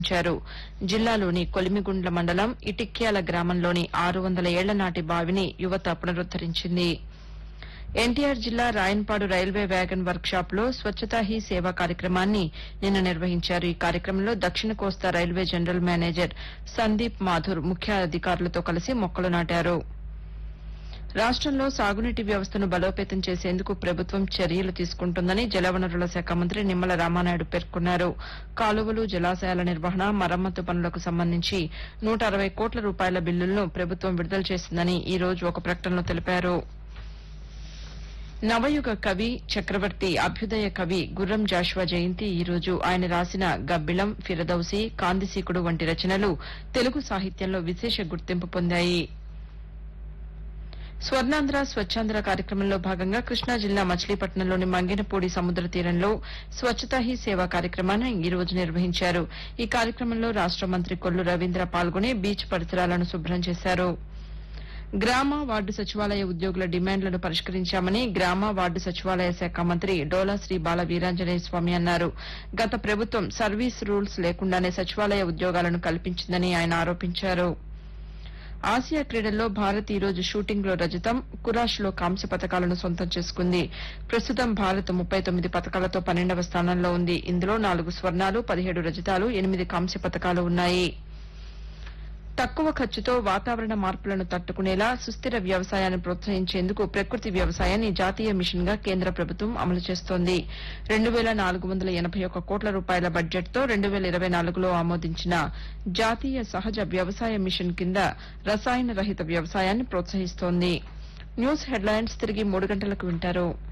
నిర్వహించారు జిల్లాలోని కొలిమిగుండ్ల మండలం ఇటిక్యాల గ్రామంలోని ఆరు వందల ఏళ్ల నాటి బావిని యువత పునరుద్దరించింది ఎన్టీఆర్ జిల్లా Rayanpadu railway wagon workshop లో స్వచ్ఛతా హీ సేవ కార్యక్రమాన్ని నిన్న నిర్వహించారు ఈ కార్యక్రమంలో దక్షిణ కోస్తా railway general manager Sandeep Mathur ముఖ్య అధికారులతో కలిసి మొక్కలు నాటారు రాష్టంలో సాగునీటి వ్యవస్థను బలోపేతం చేసేందుకు ప్రభుత్వం చర్యలు తీసుకుంటుందని జలవనరుల శాఖ మంత్రి నిమ్మల రామానాయుడు పేర్కొన్నారు కాలువలు జలాశయాల నిర్వహణ మరమ్మతు పనులకు సంబంధించి నూట అరవై కోట్ల రూపాయల బిల్లులను ప్రభుత్వం విడుదల చేసిందని ఈ రోజు ఒక ప్రకటనలో తెలిపారు నవయుగ కవి చక్రవర్తి అభ్యుదయ కవి గుర్రం జాషువా జయంతి ఈ రోజు ఆయన రాసిన గబ్బిళం ఫిరదౌసి కాందిసీకుడు వంటి రచనలు తెలుగు సాహిత్యంలో విశేష గుర్తింపు పొందాయి స్వర్ణాంధ్ర స్వచ్ఛాంధ్ర కార్యక్రమంలో భాగంగా కృష్ణా జిల్లా మచిలీపట్నంలోని మంగినపూడి సముద్ర తీరంలో స్వచ్ఛతా హీ సేవ కార్యక్రమాన్ని ఈ రోజు నిర్వహించారు ఈ కార్యక్రమంలో రాష్ట మంత్రి కొల్లు రవీంద్ర పాల్గొని బీచ్ పరిసరాలను శుభ్రం చేశారు గ్రామ వార్డు సచివాలయ ఉద్యోగుల డిమాండ్లను పరిష్కరించామని గ్రామ వార్డు సచివాలయ శాఖ మంత్రి డోలా శ్రీ బాల వీరాంజనేయ స్వామి అన్నారు గత ప్రభుత్వం సర్వీస్ రూల్స్ లేకుండానే సచివాలయ ఉద్యోగాలను కల్పించిందని ఆయన ఆరోపించారు ఆసియా క్రీడల్లో భారత్ ఈ రోజు షూటింగ్ లో రజతం కురాష్ లో కాంస్య పథకాలను సొంతం చేసుకుంది ప్రస్తుతం భారత్ ముప్పై తొమ్మిది పథకాలతో పన్నెండవ స్థానంలో ఉంది ఇందులో నాలుగు స్వర్ణాలు పదిహేడు రజతాలు ఎనిమిది కాంస్య పథకాలు ఉన్నాయి తక్కువ ఖర్చుతో వాతావరణ మార్పులను తట్టుకునేలా సుస్థిర వ్యవసాయాన్ని ప్రోత్సహించేందుకు ప్రకృతి వ్యవసాయాన్ని జాతీయ మిషన్ గా కేంద్ర ప్రభుత్వం అమలు చేస్తోంది రెండు వేల నాలుగు వందల ఎనబై ఒక్క కోట్ల రూపాయల బడ్జెట్తో రెండు వేల ఇరవై నాలుగులో ఆమోదించిన జాతీయ సహజ వ్యవసాయ మిషన్ కింద రసాయన రహిత వ్యవసాయాన్ని ప్రోత్సహిస్తోంది న్యూస్ హెడ్లైన్స్ తిరిగి మూడు గంటలకు వింటారు